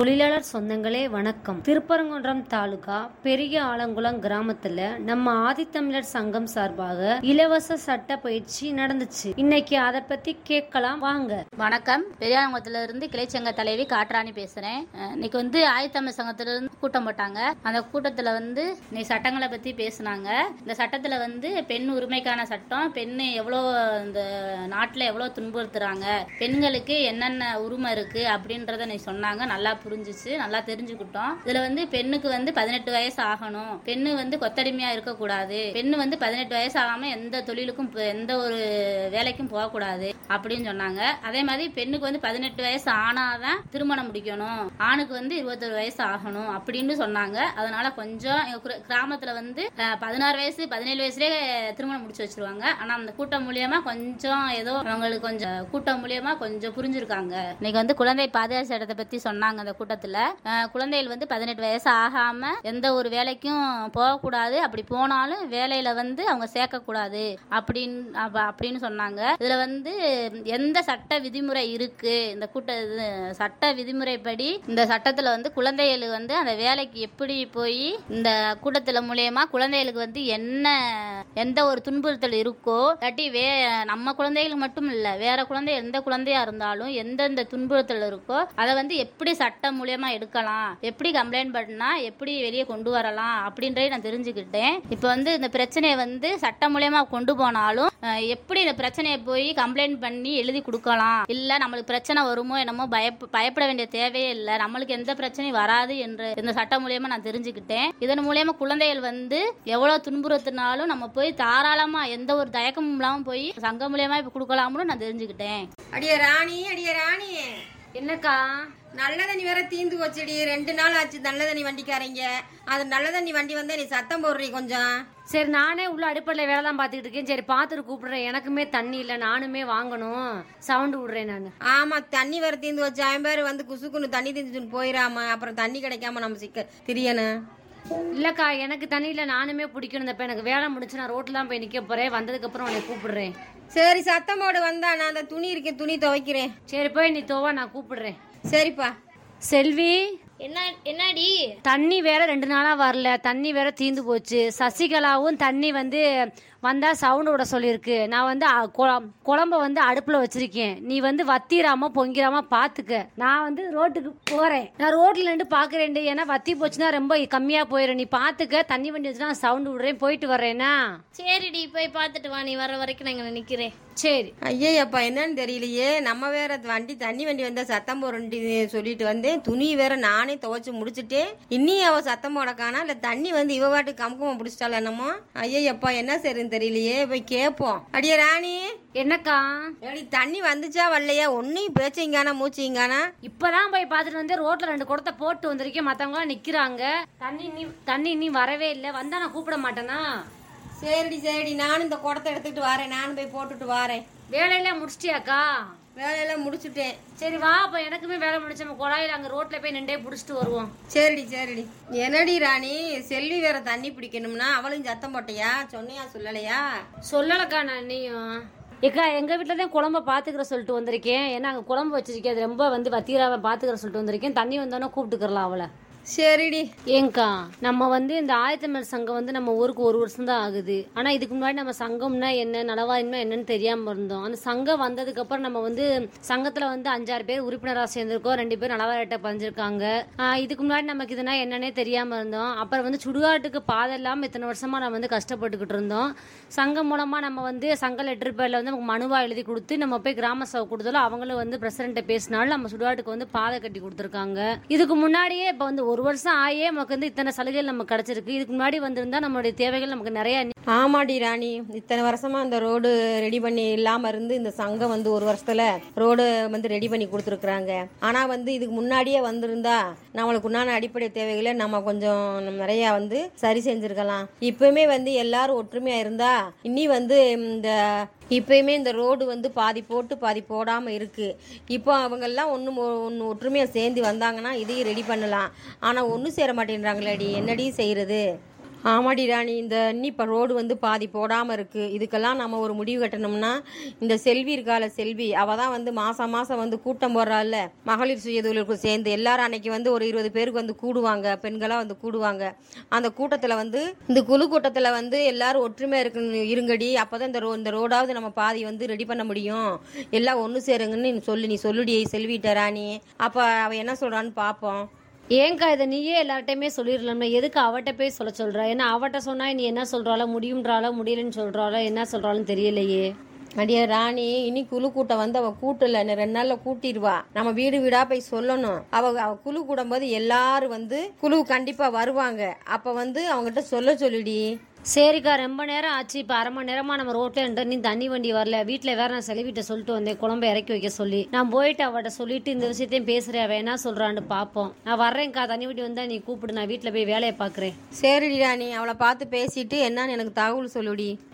தொழிலாளர் சொந்தங்களே வணக்கம் திருப்பரங்குன்றம் தாலுகா பெரிய ஆலங்குளம் கிராமத்துல நம்ம ஆதித்தமிழர் சங்கம் சார்பாக இலவச சட்ட பயிற்சி நடந்துச்சு இன்னைக்கு அதை பத்தி கேட்கலாம் வாங்க வணக்கம் பெரியாங்குளத்துல இருந்து கிளைச்சங்க தலைவி காட்ராணி பேசுறேன் அஹ் இன்னைக்கு வந்து ஆயுத்தமிழ் சங்கத்துல இருந்து கூட்டம் போட்டாங்க அந்த கூட்டத்துல வந்து இன்னைக்கு சட்டங்களை பத்தி பேசுனாங்க இந்த சட்டத்துல வந்து பெண் உரிமைக்கான சட்டம் பெண்ணு எவ்வளோ இந்த நாட்டுல எவ்வளவு துன்புறுத்துறாங்க பெண்களுக்கு என்னென்ன உரிமை இருக்கு அப்படின்றத நீ சொன்னாங்க நல்லா புரிஞ்சுச்சு நல்லா தெரிஞ்சுக்கிட்டோம் இதுல வந்து பெண்ணுக்கு வந்து பதினெட்டு வயசு ஆகணும் பெண்ணு வந்து கொத்தடிமையா இருக்கக்கூடாது பெண்ணு வந்து பதினெட்டு வயசு ஆகாம எந்த தொழிலுக்கும் போ- எந்த ஒரு வேலைக்கும் போகக்கூடாது அப்படின்னு சொன்னாங்க அதே மாதிரி பெண்ணுக்கு வந்து பதினெட்டு வயசு ஆனாதான் திருமணம் முடிக்கணும் ஆணுக்கு வந்து இருபத்தொரு வயசு ஆகணும் அப்படின்னு சொன்னாங்க அதனால கொஞ்சம் எங்க குர- கிராமத்துல வந்து அஹ், பதினாறு வயசு பதினேழு வயசுலயே திருமணம் முடிச்சு வச்சிருவாங்க ஆனா அந்த கூட்டம் மூலியமா கொஞ்சம் ஏதோ அவங்களுக்கு கொஞ்சம் கூட்டம் மூலியமா கொஞ்சம் புரிஞ்சிருக்காங்க இன்னைக்கு வந்து குழந்தை பாதுகாப்பு சட்டத்தை பத்தி சொன்னாங்க அந்த கூட்டத்துல அஹ், குழந்தைகள் வந்து பதினெட்டு வயசு ஆகாம எந்த ஒரு வேலைக்கும் போகக்கூடாது அப்படி போனாலும் வேலையில வந்து அவங்க சேர்க்கக்கூடாது அப்படின்னு அப்ப- அப்படின்னு சொன்னாங்க இதுல வந்து எந்த சட்ட விதிமுறை இருக்கு இந்த கூட்ட இது சட்ட விதிமுறைப்படி இந்த சட்டத்துல வந்து குழந்தைகளுக்கு வந்து அந்த வேலைக்கு எப்படி போய் இந்த கூட்டத்துல மூலியமா குழந்தைகளுக்கு வந்து என்ன எந்த ஒரு துன்புறுத்தல் இருக்கோ இல்லாட்டி வே நம்ம குழந்தைகளுக்கு மட்டும் இல்ல வேற குழந்தை எந்த குழந்தையா இருந்தாலும் எந்தெந்த துன்புறுத்தல் இருக்கோ அதை வந்து எப்படி சட்டம் மூலியமா எடுக்கலாம் எப்படி கம்ப்ளைண்ட் பண்ணா எப்படி வெளியே கொண்டு வரலாம் அப்படின்றத நான் தெரிஞ்சுக்கிட்டேன் இப்போ வந்து இந்த பிரச்சனையை வந்து சட்டம் மூலியமா கொண்டு போனாலும் அஹ், எப்படி இந்த பிரச்சனையை போய் கம்ப்ளைண்ட் பண்ணி எழுதி கொடுக்கலாம் இல்ல நம்மளுக்கு பிரச்சனை வருமோ என்னமோ பயப்ப பயப்பட வேண்டிய தேவையே இல்லை நம்மளுக்கு எந்த பிரச்சனையும் வராது என்று இந்த சட்டம் மூலியமா நான் தெரிஞ்சுக்கிட்டேன் இதன் மூலியமா குழந்தைகள் வந்து எவ்வளவு துன்புறுத்தினாலும் நம்ம போய் தாராளமா எந்த ஒரு தயக்கமும் இல்லாம போய் சங்கம் மூலியமா இப்ப கொடுக்கலாம்னு நான் தெரிஞ்சுக்கிட்டேன் அடியே ராணி அடியே ராணி என்னக்கா நல்ல தண்ணி வேற தீந்து போச்சுடி ரெண்டு நாள் ஆச்சு நல்ல தண்ணி வண்டிக்காரங்க அது நல்ல தண்ணி வண்டி வந்தா நீ சத்தம் போடுறீ கொஞ்சம் சரி நானே உள்ள அடுப்படையில் வேலை தான் பார்த்துக்கிட்டு இருக்கேன் சரி பார்த்துட்டு கூப்பிடுறேன் எனக்குமே தண்ணி இல்லை நானுமே வாங்கணும் சவுண்டு விடுறேன் நான் ஆமா தண்ணி வேற தீந்து வச்சு அவன் பேர் வந்து குசுக்குன்னு தண்ணி தீந்துச்சுன்னு போயிடாம அப்புறம் தண்ணி கிடைக்காம நம்ம சிக்க திரியணும் இல்லக்கா எனக்கு தண்ணி இல்லை நானுமே பிடிக்கணும் இப்ப எனக்கு வேலை முடிச்சு நான் ரோட்டில் தான் போய் நிற்க போறேன் வந்ததுக்கு அப்புறம் உன்னை கூப்பிடுறேன் சரி சத்தம் போடு வந்தா நான் அந்த துணி இருக்கேன் துணி துவைக்கிறேன் சரி போய் நீ தோவா நான் கூப்பிடுறேன் சரிப்பா செல்வி என்ன என்னடி தண்ணி வேற ரெண்டு நாளா வரல தண்ணி வேற தீந்து போச்சு சசிகலாவும் தண்ணி வந்து வந்தா சவுண்ட் விட சொல்லியிருக்கு நான் வந்து அ, குழம்- குழம்ப வந்து அடுப்புல வச்சிருக்கேன் நீ வந்து வத்திராம பொங்கிராம பாத்துக்க நான் வந்து ரோட்டுக்கு போறேன் நான் ரோட்ல நின்று பாக்குறேன் ஏன்னா வத்தி போச்சுன்னா ரொம்ப கம்மியா போயிடும் நீ பாத்துக்க தண்ணி வண்டி வச்சுனா சவுண்ட் விடுறேன் போயிட்டு வர்றேன்னா சரிடி போய் பார்த்துட்டு வா நீ வர வரைக்கும் நான் இங்க நிக்கிறேன் சரி ஐயப்பா என்னன்னு தெரியலையே நம்ம வேற வண்டி தண்ணி வண்டி வந்தா சத்தம் போடுறேன்டி சொல்லிட்டு வந்தேன் துணி வேற நானே துவைச்சு முடிச்சுட்டேன் இன்னி அவ சத்தம் போட காணா இல்ல தண்ணி வந்து இவ வாட்டு கமுக்கமா பிடிச்சிட்டாள் என்னமோ ஐயப்பா என்ன சரின்னு தெரியலையே போய் கேட்போம் அடியே ராணி என்னக்கா ஏடி தண்ணி வந்துச்சா வரலையா ஒன்னும் பேச்சிங்கானா மூச்சிங்கானா இப்பதான் போய் பார்த்துட்டு வந்து ரோட்ல ரெண்டு குடத்தை போட்டு வந்திருக்கேன் மத்தவங்க நிக்கிறாங்க தண்ணி நீ தண்ணி நீ வரவே இல்லை வந்தா நான் கூப்பிட மாட்டேனா சரிடி சரிடி நானும் இந்த குடத்தை எடுத்துக்கிட்டு வரேன் நானும் போய் போட்டுட்டு வரேன் வேலையெல்லாம் முடிச்சிட்டியாக்கா வேலையெல்லாம் முடிச்சுட்டேன் சரி வா அப்ப எனக்குமே வேலை முடிச்சு நம்ம குழாயில அங்க ரோட்ல போய் நின்றே புடிச்சிட்டு வருவோம் சரிடி சரிடி என்னடி ராணி செல்வி வேற தண்ணி பிடிக்கணும்னா அவளும் சத்தம் போட்டியா சொன்னியா சொல்லலையா சொல்லலக்கா நான் நீயும் ஏக்கா எங்க வீட்டுல தான் குழம்ப பாத்துக்கிற சொல்லிட்டு வந்திருக்கேன் ஏன்னா அங்க குழம்பு வச்சிருக்கேன் அது ரொம்ப வந்து வத்தீராவை பாத்துக்கிற சொல்லிட்டு வந்திருக்கேன் தண்ணி வந்தோன்னே கூப்பிட்டுக்கிறலாம் அவளை சரிடி ஏங்கா நம்ம வந்து இந்த ஆயத்தமிழ் சங்கம் வந்து நம்ம ஊருக்கு ஒரு வருஷம் தான் ஆகுது ஆனா இதுக்கு முன்னாடி நம்ம சங்கம்னா என்ன நலவாரினா என்னன்னு தெரியாம இருந்தோம் அந்த சங்கம் வந்ததுக்கு அப்புறம் நம்ம வந்து சங்கத்துல வந்து அஞ்சாறு பேர் உறுப்பினராக சேர்ந்திருக்கோம் ரெண்டு பேர் நலவாரிட்ட பதிஞ்சிருக்காங்க ஆஹ் இதுக்கு முன்னாடி நமக்கு இதுனா என்னன்னே தெரியாம இருந்தோம் அப்புறம் வந்து சுடுகாட்டுக்கு பாதை இல்லாம இத்தனை வருஷமா நம்ம வந்து கஷ்டப்பட்டுக்கிட்டு இருந்தோம் சங்கம் மூலமா நம்ம வந்து சங்க லெட்டர் பேர்ல வந்து நமக்கு மனுவா எழுதி கொடுத்து நம்ம போய் கிராம சபை கொடுத்தாலும் அவங்களும் வந்து பிரசிடண்ட்டை பேசினாலும் நம்ம சுடுகாட்டுக்கு வந்து பாதை கட்டி கொடுத்துருக்காங்க இதுக்கு முன்னாடியே இப்போ வந்து ஒரு வருஷம் ஆயே நமக்கு வந்து இத்தனை சலுகைகள் நமக்கு கிடைச்சிருக்கு இதுக்கு முன்னாடி வந்திருந்தா நம்மளுடைய தேவைகள் நமக்கு நிறைய ஆமாடி ராணி இத்தனை வருஷமா இந்த ரோடு ரெடி பண்ணி இல்லாம இருந்து இந்த சங்கம் வந்து ஒரு வருஷத்துல ரோடு வந்து ரெடி பண்ணி கொடுத்துருக்குறாங்க ஆனா வந்து இதுக்கு முன்னாடியே வந்திருந்தா நம்மளுக்கு உண்டான அடிப்படை தேவைகளை நம்ம கொஞ்சம் நம்ம நிறைய வந்து சரி செஞ்சிருக்கலாம் இப்பவுமே வந்து எல்லாரும் ஒற்றுமையா இருந்தா இனி வந்து இந்த இப்பயுமே இந்த ரோடு வந்து பாதி போட்டு பாதி போடாம இருக்கு இப்போ அவங்கெல்லாம் ஒன்று ஒன்று ஒற்றுமையா சேர்ந்து வந்தாங்கன்னா இதையும் ரெடி பண்ணலாம் ஆனா ஒன்றும் சேர மாட்டேன்றாங்களேடி என்னடி செய்யறது ஆமாடி ராணி இந்த இன்னி இப்போ ரோடு வந்து பாதி போடாமல் இருக்குது இதுக்கெல்லாம் நம்ம ஒரு முடிவு கட்டணும்னா இந்த செல்வி இருக்கால செல்வி அவள் தான் வந்து மாதம் மாதம் வந்து கூட்டம் போடுறாள்ல மகளிர் சுயதொழிலுக்கு சேர்ந்து எல்லாரும் அன்னைக்கு வந்து ஒரு இருபது பேருக்கு வந்து கூடுவாங்க பெண்களாக வந்து கூடுவாங்க அந்த கூட்டத்தில் வந்து இந்த குழு கூட்டத்தில் வந்து எல்லாரும் ஒற்றுமை இருக்கு இருங்கடி அப்போ தான் இந்த ரோ இந்த ரோடாவது நம்ம பாதி வந்து ரெடி பண்ண முடியும் எல்லாம் ஒன்று சேருங்கன்னு நீ சொல்லு நீ சொல்லுடி செல்விட்ட ராணி அப்போ அவள் என்ன சொல்கிறான்னு பார்ப்போம் ஏங்கா இதை நீயே எல்லார்ட்டையுமே சொல்லிடலாம்ல எதுக்கு அவட்ட போய் சொல்ல சொல்ற ஏன்னா அவட்ட சொன்னா நீ என்ன சொல்றாளோ முடியும்ன்றாளோ முடியலன்னு சொல்றாளோ என்ன சொல்றாலும் தெரியலையே அடியே ராணி இனி குழு கூட்டம் வந்து அவ கூட்டல இன்னும் ரெண்டு நாள்ல கூட்டிடுவா நம்ம வீடு வீடா போய் சொல்லணும் அவ அவ குழு கூடும் போது எல்லாரும் வந்து குழு கண்டிப்பா வருவாங்க அப்ப வந்து அவங்ககிட்ட சொல்ல சொல்லிடி சரிக்கா ரொம்ப நேரம் ஆச்சு இப்போ அரை மணி நேரமா நம்ம ரோட்ல இருந்து நீ தண்ணி வண்டி வரல வீட்டில் வேற நான் செலவிட்ட சொல்லிட்டு வந்தேன் குழம்பு இறக்கி வைக்க சொல்லி நான் போயிட்டு அவட்ட சொல்லிட்டு இந்த விஷயத்தையும் பேசுறேன் அவ என்ன சொல்றான்னு பார்ப்போம் நான் வர்றேன்க்கா தண்ணி வண்டி வந்தா நீ கூப்பிடு நான் வீட்டில் போய் வேலையை பார்க்குறேன் சரிடி ராணி அவளை பார்த்து பேசிட்டு என்னன்னு எனக்கு தகவல் சொல்லுடி